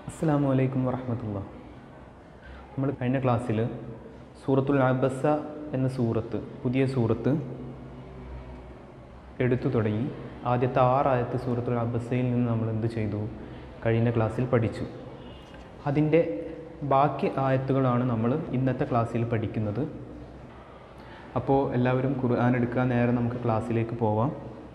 അസ്സാം വലൈക്കും വറഹമത്തുള്ള നമ്മൾ കഴിഞ്ഞ ക്ലാസ്സിൽ സൂറത്തുൽ അബസ എന്ന സൂറത്ത് പുതിയ സൂറത്ത് എടുത്തു തുടങ്ങി ആദ്യത്തെ ആറായത്ത് സൂറത്തുൽ അബസയിൽ നിന്ന് നമ്മൾ എന്ത് ചെയ്തു കഴിഞ്ഞ ക്ലാസ്സിൽ പഠിച്ചു അതിൻ്റെ ബാക്കി ആയത്തുകളാണ് നമ്മൾ ഇന്നത്തെ ക്ലാസ്സിൽ പഠിക്കുന്നത് അപ്പോൾ എല്ലാവരും ഖുർആൻ എടുക്കാൻ നേരെ നമുക്ക് ക്ലാസ്സിലേക്ക് പോവാം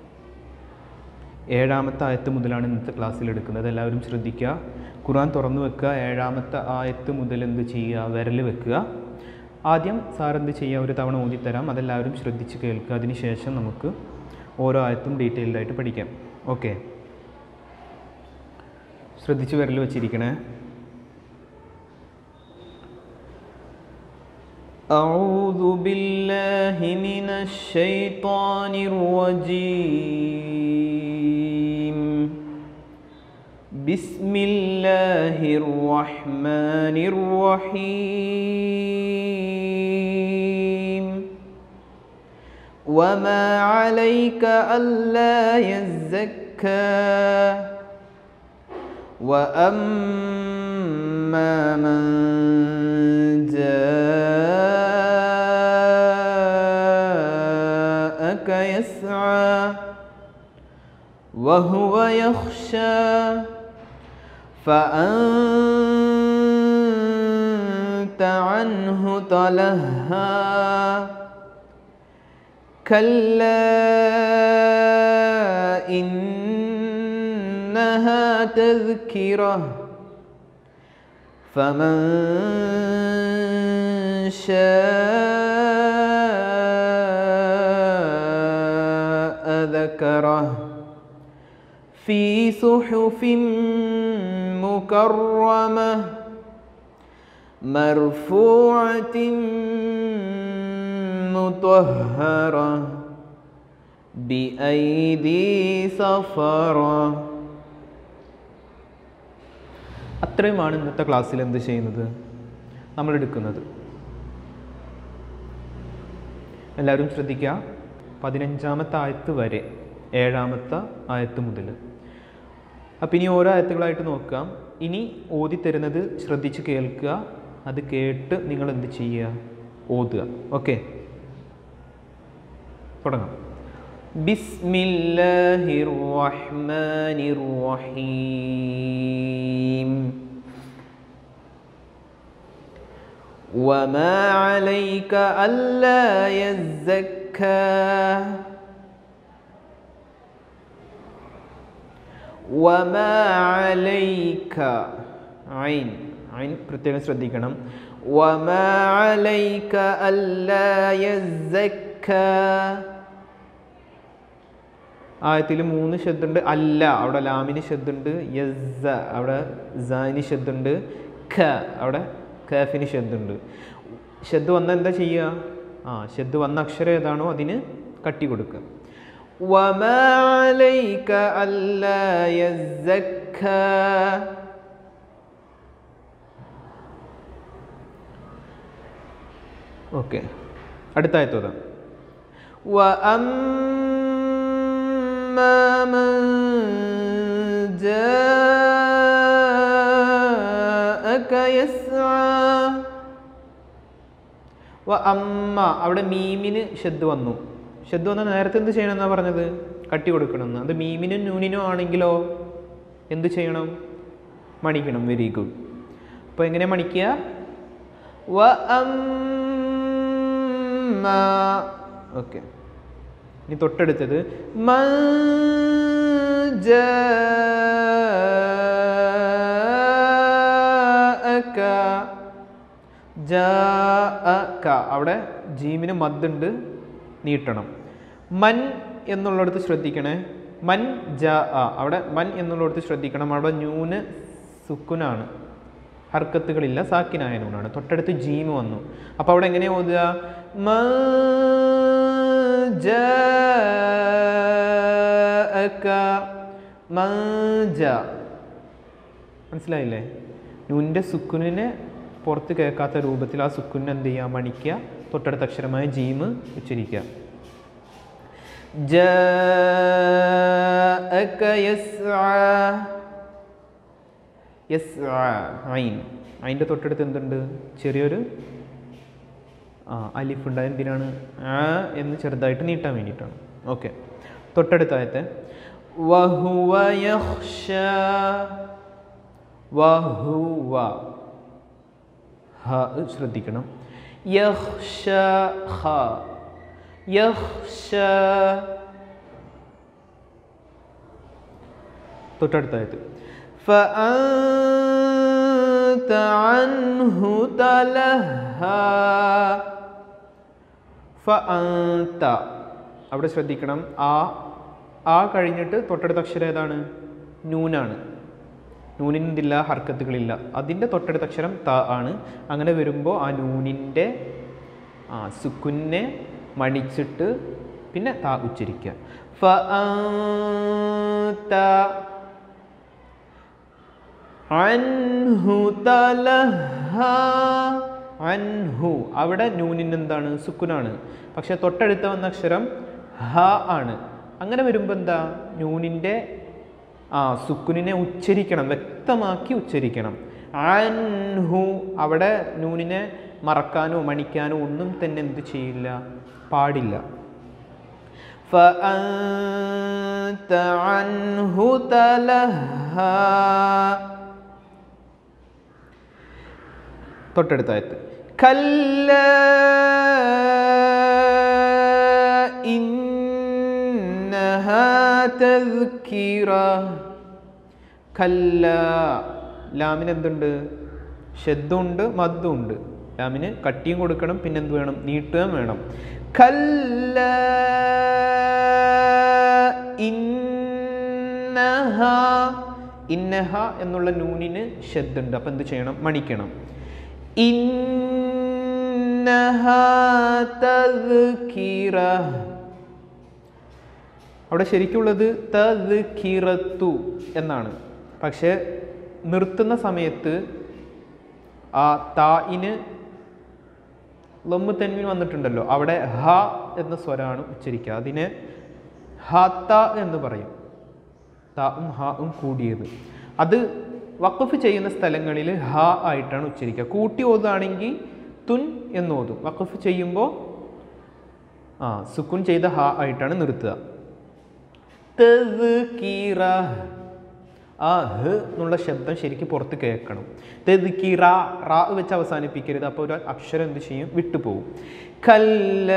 ഏഴാമത്തെ ആയത്ത് മുതലാണ് ഇന്നത്തെ ക്ലാസ്സിൽ എടുക്കുന്നത് എല്ലാവരും ശ്രദ്ധിക്കുക ഖുർആൻ തുറന്നു വെക്കുക ഏഴാമത്തെ ആയത്ത് മുതൽ എന്ത് ചെയ്യുക വിരൽ വെക്കുക ആദ്യം സാർ എന്ത് ചെയ്യുക ഒരു തവണ ഊതിത്തരാം അതെല്ലാവരും ശ്രദ്ധിച്ച് കേൾക്കുക അതിന് ശേഷം നമുക്ക് ഓരോ ആയത്തും ഡീറ്റെയിൽഡ് ആയിട്ട് പഠിക്കാം ഓക്കെ ശ്രദ്ധിച്ച് വിരൽ വെച്ചിരിക്കണേ أعوذ بالله من الشيطان الرجيم بسم الله الرحمن الرحيم وما عليك ألا يزكى وأما من جاءك يسعى وهو يخشى فأنت عنه تلهى كلا إنها تذكرة فمن شاء ذكره في صحف مكرمة مرفوعة مطهرة بأيدي سفرة അത്രയുമാണ് ഇന്നത്തെ ക്ലാസ്സിൽ എന്ത് ചെയ്യുന്നത് നമ്മൾ എടുക്കുന്നത് എല്ലാവരും ശ്രദ്ധിക്കുക പതിനഞ്ചാമത്തെ ആയത്ത് വരെ ഏഴാമത്തെ ആയത്ത് മുതൽ അപ്പം ഇനി ഓരോ ആയത്തുകളായിട്ട് നോക്കാം ഇനി ഓതി തരുന്നത് ശ്രദ്ധിച്ച് കേൾക്കുക അത് കേട്ട് നിങ്ങൾ എന്ത് ചെയ്യുക ഓതുക ഓക്കെ തുടങ്ങാം ബിസ്മില്ലാഹിർ റഹ്മാനിർ റഹീം وما عليك ألا يزكى وما عليك عين عين പ്രത്യേകം ശ്രദ്ധിക്കണം وما عليك ألا يزكى ആയത്തിൽ മൂന്ന് ശബ്ദമുണ്ട് അല്ല അവിടെ ലാമിന് ശബ്ദമുണ്ട് യസ്സ അവിടെ സാനി ശബ്ദമുണ്ട് ഖ അവിടെ ഖഫിന് ശബ്ദമുണ്ട് ശബ്ദ് വന്ന എന്താ ചെയ്യുക ആ ശബ്ദ് വന്ന അക്ഷരം ഏതാണോ അതിന് കട്ടി കൊടുക്കുക وما عليك ألا يزكى ഓക്കെ അടുത്ത ആയത്തോതാ وأما من جاءك يسعى അമ്മ അവിടെ മീമിന് ശബ്ദ് വന്നു ശബ്ദ് വന്ന നേരത്തെ എന്ത് ചെയ്യണം എന്നാ പറഞ്ഞത് കട്ടി കൊടുക്കണമെന്ന് അത് മീമിനും നൂനിനും ആണെങ്കിലോ എന്ത് ചെയ്യണം മണിക്കണം വെരി ഗുഡ് അപ്പോൾ എങ്ങനെ മണിക്കുക വ അമ്മ ഓക്കെ ഇനി തൊട്ടടുത്തത് മൻ ജാഅക ജാഅക അവിടെ ജീമിന് മദ്ദുണ്ട് നീട്ടണം മൻ എന്നുള്ളിടത്ത് ശ്രദ്ധിക്കണേ മൻ ജാ അവിടെ മൻ എന്നുള്ളിടത്ത് ശ്രദ്ധിക്കണം അവിടെ ന്യൂന് സുക്കുനാണ് ഹർക്കത്തുകളില്ല സാക്കിനായ നൂനാണ് തൊട്ടടുത്ത് ജീമ് വന്നു അപ്പോൾ അവിടെ എങ്ങനെ ഓതുക മ ജാഅക മജ മനസ്സിലായില്ലേ നൂൻ്റെ സുക്കുനിനെ പുറത്ത് കേൾക്കാത്ത രൂപത്തിൽ ആ സുക്കുനെ എന്ത് ചെയ്യുക മണിക്കുക തൊട്ടടുത്ത അക്ഷരമായ ജീമ് ഉച്ചരിക്കുക جاءك يسعى യസ് ഐൻ അതിൻ്റെ തൊട്ടടുത്ത് എന്തുണ്ട് ചെറിയൊരു ആ അലിഫ് ഉണ്ട് എന്തിനാണ് ആ എന്ന് ചെറുതായിട്ട് നീട്ടാൻ വേണ്ടിയിട്ടാണ് ഓക്കെ തൊട്ടടുത്തായത്തെ വഹുവ യഹ്ഷ വഹുവ ഹ ശ്രദ്ധിക്കണം യഹ്ഷ ഹ യഹ്ഷ തൊട്ടടുത്തായത് فأنت عنه تلهى فأنت അവിടെ ശ്രദ്ധിക്കണം ആ ആ കഴിഞ്ഞിട്ട് തൊട്ടടുത്ത അക്ഷരം ഏതാണ് നൂനാണ് നൂനിന് എന്തില്ല ഹർക്കത്തുകളില്ല അതിൻ്റെ തൊട്ടടുത്ത അക്ഷരം ത ആണ് അങ്ങനെ വരുമ്പോൾ ആ നൂനിൻ്റെ ആ സുക്കുന്നെ മണിച്ചിട്ട് പിന്നെ ത ഉച്ചരിക്കുക فأنت അൻഹു തലഹ അൻഹു അവിടെ നൂനിന് എന്താണ് സുക്കുനാണ് പക്ഷെ തൊട്ടടുത്ത വന്ന അക്ഷരം ഹ ആണ് അങ്ങനെ വരുമ്പോൾ എന്താ നൂനിൻ്റെ ആ സുക്കുനിനെ ഉച്ചരിക്കണം വ്യക്തമാക്കി ഉച്ചരിക്കണം അൻഹു അവിടെ നൂനിനെ മറക്കാനോ മണിക്കാനോ ഒന്നും തന്നെ എന്ത് ചെയ്യില്ല പാടില്ല فأنت عنه تلهى തൊട്ടടുത്തായത് കല്ല കല്ല ലാമിന് എന്തുണ്ട് ശബ്ദമുണ്ട് മദ്ദുണ്ട് ലാമിന് കട്ടിയും കൊടുക്കണം പിന്നെ എന്ത് വേണം നീട്ടുകയും വേണം കല്ല ഇന്നഹ ഇന്നഹ എന്നുള്ള നൂനിന് ശബ്ദമുണ്ട് അപ്പം എന്ത് ചെയ്യണം മണിക്കണം ഇന്നഹ തദ്കിറ അവിടെ ശരിക്കുള്ളത് തദ്കിറത്തു എന്നാണ് പക്ഷേ നിർത്തുന്ന സമയത്ത് ആ തായിന് ലമ്മ് തെൻവിൻ വന്നിട്ടുണ്ടല്ലോ അവിടെ ഹ എന്ന സ്വരമാണ് ഉച്ചരിക്കുക അതിനെ ഹത്ത എന്ന് പറയും താവും ഹാവും കൂടിയത് അത് വഖഫ് ചെയ്യുന്ന സ്ഥലങ്ങളിൽ ഹ ആയിട്ടാണ് ഉച്ചരിക്കുക കൂട്ടി ഓതുകയാണെങ്കിൽ തുൻ എന്ന് ഓതും വഖഫ് ചെയ്യുമ്പോൾ ആ സുക്കുൻ ചെയ്ത ഹ ആയിട്ടാണ് നിർത്തുക തെദ്കീറ ആ ഹ് എന്നുള്ള ശബ്ദം ശരിക്കും പുറത്ത് കേൾക്കണം തെദ്കീറ റാ വെച്ച് അവസാനിപ്പിക്കരുത് അപ്പോൾ ഒരു അക്ഷരം എന്ത് ചെയ്യും വിട്ടുപോകും കല്ല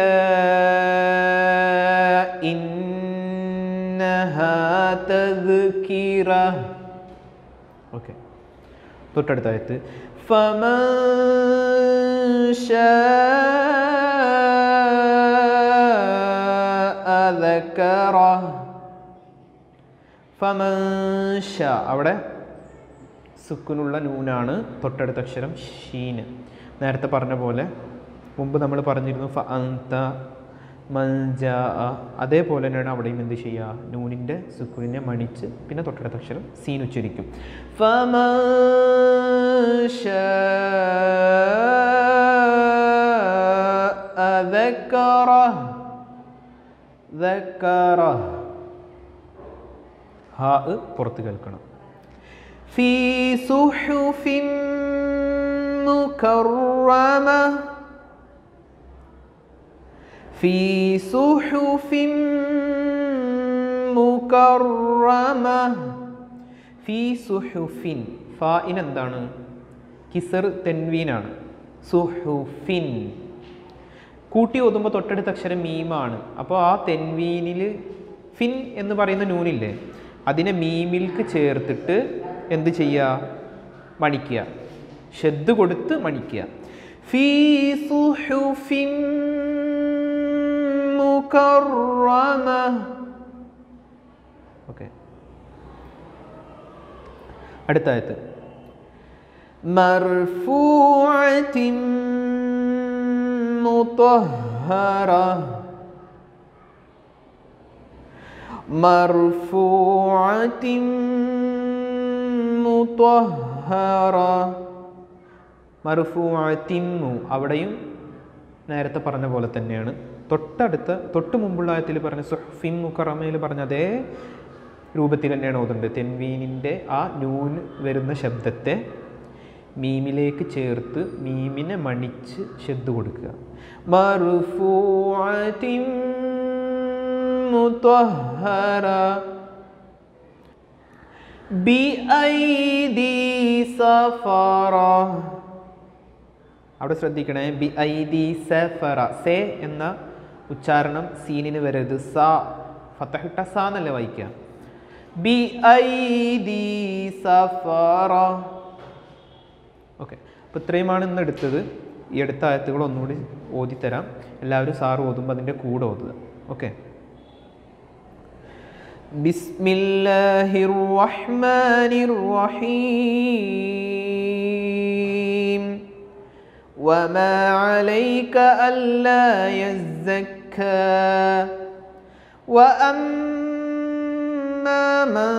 ഇന്നഹ തദ്കീറ ഓക്കെ തൊട്ടടുത്തായത് فمن شاء ذكره فمن شاء അവിടെ സുക്കുനുള്ള നൂനാണ് തൊട്ടടുത്ത അക്ഷരം ഷീന് നേരത്തെ പറഞ്ഞ പോലെ മുമ്പ് നമ്മൾ പറഞ്ഞിരുന്നു ഫ അന്ത മഞ്ച അതേപോലെ തന്നെയാണ് അവിടെയും എന്ത് ചെയ്യുക നൂനിൻ്റെ സുക്കുനിനെ മണിച്ച് പിന്നെ തൊട്ടടുത്ത അക്ഷരം സീൻ ഉച്ചരിക്കും فمن شاء ذكره ذكره ഹാ പുറത്ത് കേൾക്കണം ഫീ സുഹുഫിൻ മുകറമ ഫീ സുഹുഫിൻ മുകറമ ഫീ സുഹുഫിൻ ഫായിൻ എന്താണ് കിസർ തെൻവീനാണ് സുഹുഫിൻ കൂട്ടി ഓതുമ്പോൾ തൊട്ടടുത്ത അക്ഷരം മീമാണ് അപ്പോൾ ആ തെൻവീനിൽ ഫിൻ എന്ന് പറയുന്ന നൂനില്ലേ അതിനെ മീമിൽക്ക് ചേർത്തിട്ട് എന്ത് ചെയ്യുക മണിക്കുക ഷെദ് കൊടുത്ത് മണിക്കുക ഫീ സുഹുഫിൻ മുകറമ ഓക്കെ അടുത്ത ആയത്ത് مرفوعة مطهرة مرفوعة مطهرة മറുഫൂഅത്തിമു അവിടെയും നേരത്തെ പറഞ്ഞ പോലെ തന്നെയാണ് തൊട്ടടുത്ത തൊട്ട് മുമ്പുള്ള ആയത്തിൽ പറഞ്ഞ സുഹ്ഫിൻ മുക്കറമയിൽ പറഞ്ഞ അതേ രൂപത്തിൽ തന്നെയാണ് ഓതുന്നത് തെൻവീനിൻ്റെ ആ നൂൻ വരുന്ന ശബ്ദത്തെ മീമിലേക്ക് ചേർത്ത് മീമിനെ മണിച്ച് ശബ്ദ കൊടുക്കുക മറുഫൂഅത്തിൻ മുത്വഹറ ബിഐദി സഫറ അവിടെ ശ്രദ്ധിക്കണേ ബി ഐ ദി സഫറ സെ എന്ന ഉച്ചാരണം സീനിന് വരരുത് സ ഫത്തഹിട്ട സ എന്നല്ല വായിക്കുക ബി ഐ ദി സഫറ ഓക്കെ അപ്പോൾ ഇത്രയുമാണ് ഇന്ന് എടുത്തത് ഈ അടുത്ത ആയത്തുകൾ ഒന്നുകൂടി ഓതിത്തരാം എല്ലാവരും സാറ് ഓതുമ്പോൾ അതിൻ്റെ കൂടെ ഓതുക ഓക്കെ بسم الله الرحمن الرحيم وما عليك ألا يزكى وأما من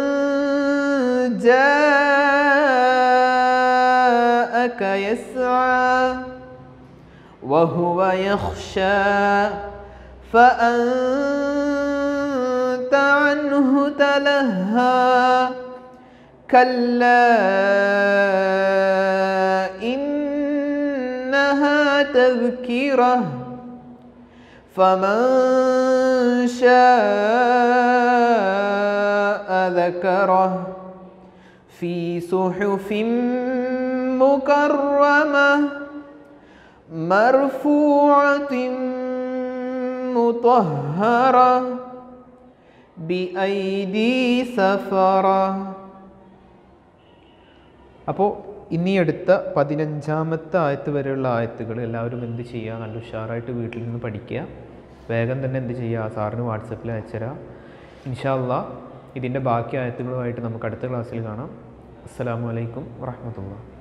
جاءك يسعى وهو يخشى فأنت عنه تلهى كلا إنها تذكرة فمن شاء ذكره في صحف مكرمة مرفوعة مطهرة بأيدي سفرة അപ്പോൾ ഇനി അടുത്ത പതിനഞ്ചാമത്തെ ആയത്ത് വരെയുള്ള ആയത്തുകൾ എല്ലാവരും എന്ത് ചെയ്യുക നല്ല ഉഷാറായിട്ട് വീട്ടിൽ നിന്ന് പഠിക്കുക വേഗം തന്നെ എന്ത് ചെയ്യുക സാറിന് വാട്സപ്പിൽ അയച്ചുതരാം ഇൻഷാല്ല ഇതിൻ്റെ ബാക്കി ആയത്തുകളുമായിട്ട് നമുക്ക് അടുത്ത ക്ലാസ്സിൽ കാണാം അസ്സാം വലൈക്കും വാഹമത്തുള്ള